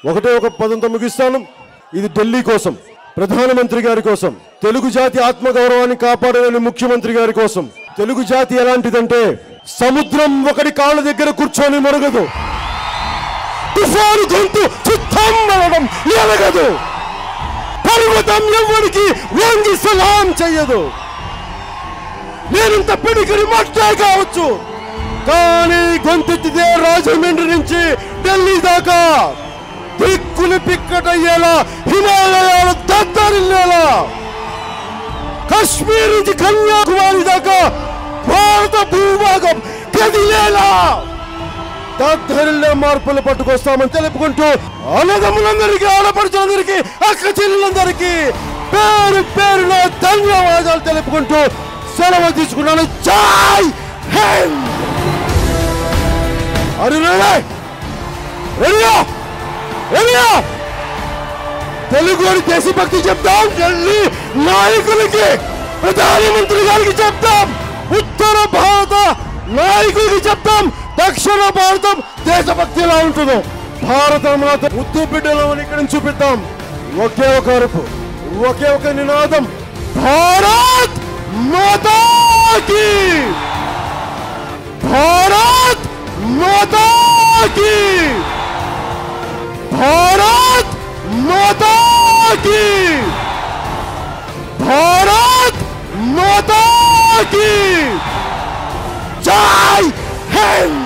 ఒకటే ఒక పదంతో ముగిస్తాను ఇది ఢిల్లీ కోసం ప్రధానమంత్రి గారి కోసం తెలుగు జాతి ఆత్మగౌరవాన్ని కాపాడలేని ముఖ్యమంత్రి గారి కోసం తెలుగు జాతి ఎలాంటిదంటే సముద్రం ఒకటి కాళ్ళ దగ్గర కూర్చొని మొరగదు తుఫాను గొంతు చుట్టం అనడం ఎరగదు పర్వతం ఎవరికి వంగి సలాం చెయ్యదు నేనింత పిడికిడి మట్టే కావచ్చు కానీ గొంతెత్తితే రాజమండ్రి నుంచి ఢిల్లీ దాకా దిక్కులు పిక్కటయ్యేలా హిమాలయాలు దద్దరిల్లేలా కాశ్మీర్ నుంచి కన్యాకుమారి దాకా భారత భూభాగం కదిలేలా దద్దరిల్లే మార్పులు పట్టుకొస్తామని తెలుపుకుంటూ అన్నదమ్ములందరికీ ఆడపడుచులందరికీ అక్క చెల్లెలందరికీ పేరు పేరున ధన్యవాదాలు తెలుపుకుంటూ సెలవు తీసుకున్నాను జై హింద్ అరే రెడీయా రెడీయా తెలుగు దేశభక్తి చెప్తాం ఢిల్లీ నాయకులకి ప్రధానమంత్రి గారికి చెప్తాం ఉత్తర భారత నాయకులకి చెప్తాం దక్షిణ భారతం దేశభక్తి ఎలా ఉంటుందో భారత మాత ముద్దు బిడ్డలు అని ఇక్కడ నుంచి చూపిద్దాం ఒకే ఒక అరుపు ఒకే ఒక నినాదం భారత్ మాతాకి భారత్ మాతాకి भारत माता की भारत माता की जय हिंद